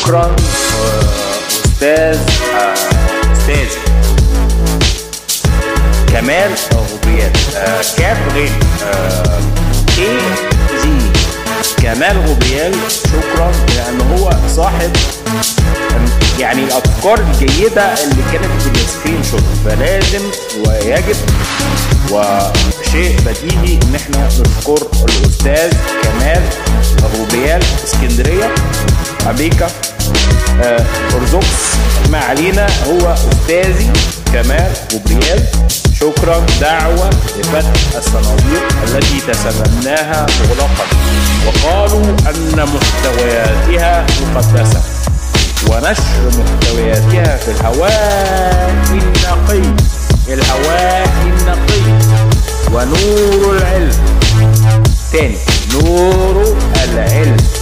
شكرا آه، استاذ آه، استاذي كمال غبريات آه، كاف غين آه، ايه جي كمال غبريال شكرا لان هو صاحب يعني الافكار الجيده اللي كانت في السكرين شوت فلازم ويجب وشيء بديهي ان احنا نذكر الاستاذ كمال غوبيال اسكندريه امريكا آه، ارزوكس ما علينا هو استاذي كمال غوبريال شكرا دعوة لفتح الصناديق التي تسممناها مغلقا وقالوا أن محتوياتها مقدسة ونشر محتوياتها في الهواء النقي الهواء النقي ونور العلم تاني نور العلم